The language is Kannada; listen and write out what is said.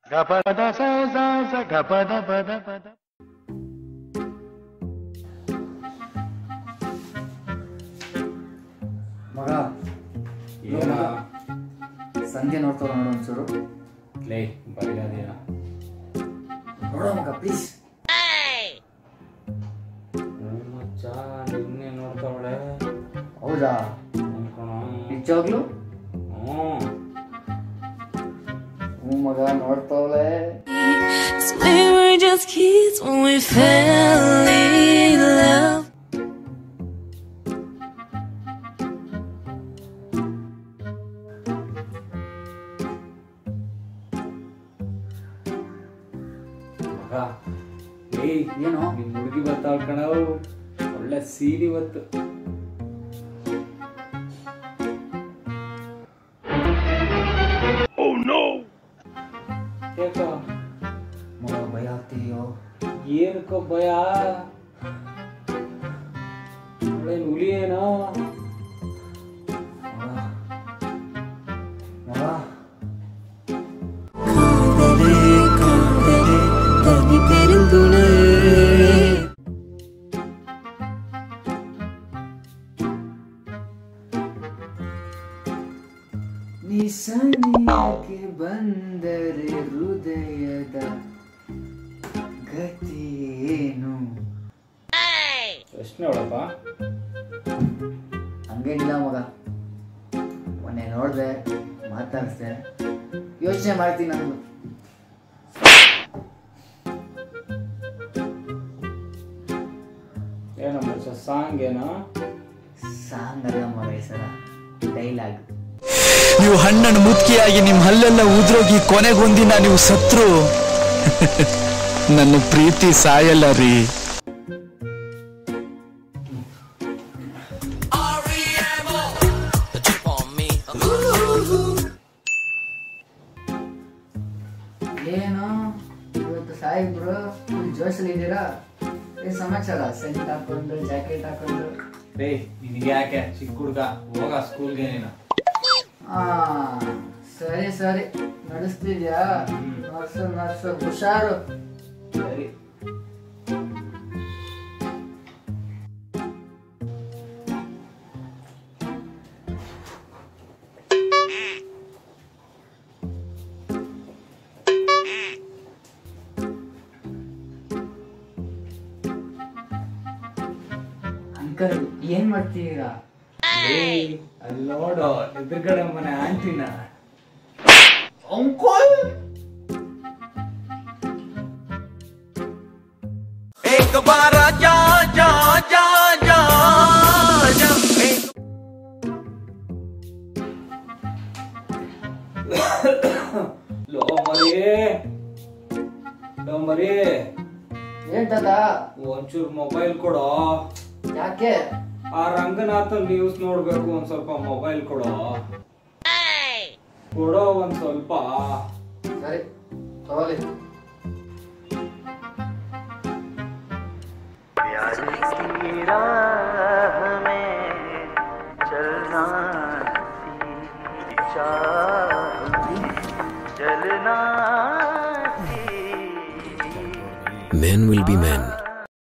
ಮಗ ಏನ ಸಂಧ್ಯೆ ನೋಡ್ತಾವ ನೋಡು ಒಂಚೂರು ಲೇ ಬರಿಗಾದೇನ ನೋಡೋ ಮಗ ಪ್ಲೀಸ್ ಮಚ್ಚ ನಿನ್ನೆ ನೋಡ್ತಾವಳೆ ಹೌದಾ ಅನ್ಕೋಣ ನಿಜವಾಗ್ಲು ಹ್ಞೂ ಹ್ಞೂ ಮಗ ನೋಡ್ತಾವಳೆ Cause we were just kids when we fell in love. ಮಗ ಏಯ್ ಏನು ನಿಮ್ ಹುಡುಗಿ ಬರ್ತಾವ ಕಣವು ಒಳ್ಳೆ ಸೀರೆ ಇವತ್ತು ಯಾಕ ಮಗ ಭಯ ಆಗ್ತಿದೆಯೋ ಏನಕ್ಕೋ ಭಯ ಅವಳೇನು ಹುಲಿ ಏನೋ ಮಗ ಮಗ தனி பெருந்துணை ನೀ ಸನಿಯಕ್ಕೆ ಬಂದರೆ ಹೃದಯದ ಗತಿಯೇನು ಪ್ರಶ್ನೆ ಅವಳಪ್ಪ ಹಂಗೇನಿಲ್ಲ ಮಗ ಮೊನ್ನೆ ನೋಡಿದೆ ಮಾತಾಡಿಸ್ದೆ ಯೋಚನೆ ಮಾಡ್ತೀನಿ ನಾನು ಏನಮ್ಮ ಸಾಂಗ್ ಏನೋ ಸಾಂಗ್ ಅಲ್ಲ ಮಗ ಈ ಸಲ ಡೈಲಾಗ್ ನೀವು ಹಣ್ಣನ್ನು ಮುದುಕಿಯಾಗಿ ನಿಮ್ಮ ಹಲ್ಲೆಲ್ಲ ಉದ್ರೋಗಿ ಕೊನೆಗೊಂದಿನ ನೀವು ಸತ್ರು ನನ್ನ ಪ್ರೀತಿ ಸಾಯಲ್ಲ ರೀ ಏನು ಇವತ್ತು ಸಾಯಿಬ್ರು ಫುಲ್ ಜೋಶಲ್ಲಿ ಇದ್ದೀರಾ ಏನ್ ಸಮಾಚಾರ ಸೆಂಟ್ ಹಾಕೊಂಡು ಜಾಕೆಟ್ ಹಾಕೊಂಡು ರೇ ನಿನಗೆ ಯಾಕೆ ಚಿಕ್ಕ ಹುಡುಗ ಹೋಗ ಸ್ಕೂಲ್ಗೆ ನೀನು ಆ ಸರಿ ಸರಿ ನಡೆಸ್ತಿದ್ಯಾ ನಡ್ಸು ನಡ್ಸು ಹುಷಾರು ಸರಿ ಅಂಕಲ್ ಏನ್ ಮಾಡ್ತೀರಾ ಏಯ್ ಅಲ್ಲಿ ನೋಡು ಎದುರುಗಡೆ ಮನೆ ಆಂಟಿನ ಅಂಕಲ್ ಲೋ ಮರಿ ಲೋ ಮರಿ ಏನ್ ತಾತ ಒಂಚೂರು ಮೊಬೈಲ್ ಕೊಡೋ ಯಾಕೆ ಆ ರಂಗನಾಥನ್ ನ್ಯೂಸ್ ನೋಡ್ಬೇಕು ಒಂದ್ ಸ್ವಲ್ಪ ಮೊಬೈಲ್ ಕೊಡೋ ಕೊಡೋ ಒಂದ್ ಸ್ವಲ್ಪ ಸರಿ ತಗೊಳ್ಳಿ Men will be men.